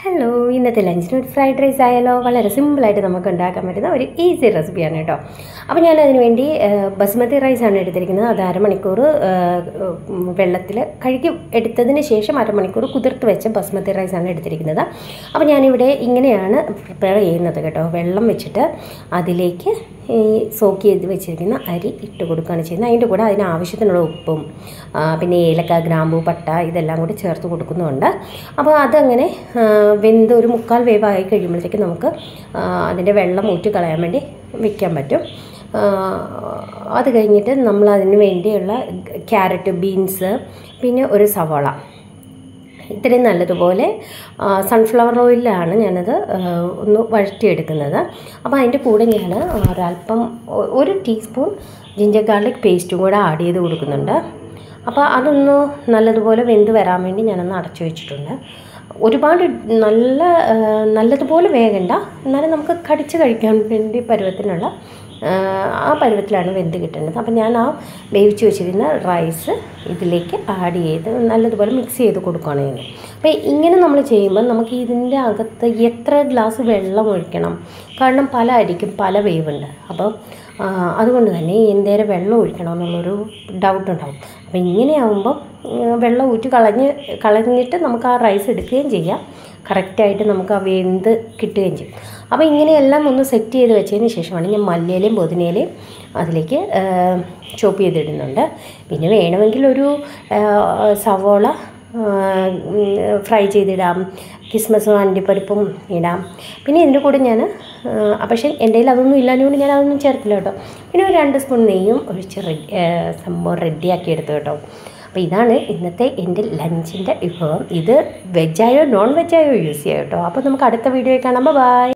hello ഇന്നത്തെ ലഞ്ചിന് ഒരു ഫ്രൈഡ് റൈസ് ആയാലോ വളരെ സിമ്പിളായിട്ട് നമുക്ക് ഉണ്ടാക്കാൻ പറ്റുന്ന ഒരു ഈസി റെസിപ്പിയാണ് കേട്ടോ അപ്പോൾ ഞാൻ അതിന് വേണ്ടി ആ, ബസ്മതി റൈസാണ് എടുത്തിരിക്കുന്നത് അത് അരമണിക്കൂർ വെള്ളത്തിൽ കഴുകി എടുത്തതിന് ശേഷം അരമണിക്കൂർ കുതിർത്ത് വെച്ച ബസ്മതി റൈസാണ് എടുത്തിരിക്കുന്നത് അപ്പോൾ ഞാനിവിടെ ഇങ്ങനെയാണ് പ്രിപ്പയർ ചെയ്യുന്നത് കേട്ടോ വെള്ളം വെച്ചിട്ട് അതിലേക്ക് ഈ സോക്ക് ചെയ്ത് വെച്ചിരിക്കുന്ന അരി ഇട്ട് കൊടുക്കുകയാണ് ചെയ്യുന്നത് അതിൻ്റെ കൂടെ അതിന് ആവശ്യത്തിനുള്ള ഉപ്പും ആ, പിന്നെ ഏലക്ക ഗ്രാമ്പൂ പട്ട ഇതെല്ലാം കൂടി ചേർത്ത് കൊടുക്കുന്നുണ്ട് അപ്പോൾ അതങ്ങനെ ആ, വെന്ത് ഒരു മുക്കാൽ വേവായി കഴിയുമ്പോഴത്തേക്ക് നമുക്ക് ആ, അതിൻ്റെ വെള്ളം ഊറ്റി കളയാൻ വേണ്ടി വെക്കാൻ പറ്റും ആ, അത് കഴിഞ്ഞിട്ട് നമ്മൾ അതിന് വേണ്ടിയുള്ള ക്യാരറ്റ് ബീൻസ് പിന്നെ ഒരു സവാള ഇത്രയും നല്ലതുപോലെ ആ, സൺഫ്ലവർ ഓയിലാണ് ഞാനത് ആ, ഒന്ന് വഴറ്റിയെടുക്കുന്നത് അപ്പോൾ അതിൻ്റെ കൂടെ ഞാൻ ഒരല്പം ഒ- ഒരു ടീസ്പൂൺ ജിഞ്ചർ ഗാർലിക് പേസ്റ്റും കൂടെ ആഡ് ചെയ്ത് കൊടുക്കുന്നുണ്ട് അപ്പോൾ അതൊന്ന് നല്ലതുപോലെ വെന്ത് വരാൻ വേണ്ടി ഞാനൊന്ന് അടച്ചു വെച്ചിട്ടുണ്ട് ഒരുപാട് നല്ല ആ, നല്ലതുപോലെ വേകണ്ട എന്നാലും നമുക്ക് കടിച്ച് കഴിക്കാൻ വേണ്ടി പരുവത്തിനുള്ള ആ, ആ പരുവത്തിലാണ് വെന്ത് കിട്ടുന്നത് അപ്പം ഞാൻ ആ വേവിച്ച് വെച്ചിരുന്ന റൈസ് ഇതിലേക്ക് ആഡ് ചെയ്ത് നല്ലതുപോലെ മിക്സ് ചെയ്ത് കൊടുക്കുകയാണ് ചെയ്യുന്നത് അപ്പോൾ ഇങ്ങനെ നമ്മൾ ചെയ്യുമ്പോൾ നമുക്ക് ഇതിൻ്റെ അകത്ത് എത്ര ഗ്ലാസ് വെള്ളം ഒഴിക്കണം കാരണം പല അരിക്കും പല വേവുണ്ട് അപ്പോൾ ആ, അതുകൊണ്ട് തന്നെ എന്തേരം വെള്ളം ഒഴിക്കണം എന്നുള്ളൊരു ഡൗട്ട് ഉണ്ടാവും അപ്പോൾ ഇങ്ങനെയാവുമ്പോൾ വെള്ളം ഊറ്റി കളഞ്ഞ് കളഞ്ഞിട്ട് നമുക്ക് ആ റൈസ് എടുക്കുകയും ചെയ്യാം കറക്റ്റായിട്ട് നമുക്ക് ആ വെന്ത് കിട്ടുകയും ചെയ്യും അപ്പോൾ ഇങ്ങനെയെല്ലാം ഒന്ന് സെറ്റ് ചെയ്ത് വെച്ചതിന് ശേഷമാണ് ഞാൻ മല്ലിയിലയും പുതിനയിലയും അതിലേക്ക് ചോപ്പ് ചെയ്തിടുന്നുണ്ട് പിന്നെ വേണമെങ്കിൽ ഒരു ആ, സവോള ഫ്രൈ ചെയ്തിടാം കിസ്മസും അണ്ടിപ്പരിപ്പും ഇടാം പിന്നെ ഇതിൻ്റെ കൂടെ ഞാൻ പക്ഷേ എൻ്റെ കയ്യിൽ അതൊന്നും ഇല്ലാഞ്ഞുകൊണ്ട് ഞാൻ അതൊന്നും ചേർത്തില്ല കേട്ടോ പിന്നെ ഒരു രണ്ട് സ്പൂൺ നെയ്യും ഒഴിച്ച് റെഡി സംഭവം റെഡിയാക്കി എടുത്തു കേട്ടോ അപ്പോൾ ഇതാണ് ഇന്നത്തെ എൻ്റെ ലഞ്ചിൻ്റെ വിഭവം ഇത് വെജായോ നോൺ വെജായോ യൂസ് ചെയ്യാം കേട്ടോ അപ്പോൾ നമുക്ക് അടുത്ത വീഡിയോ കാണാം ബൈ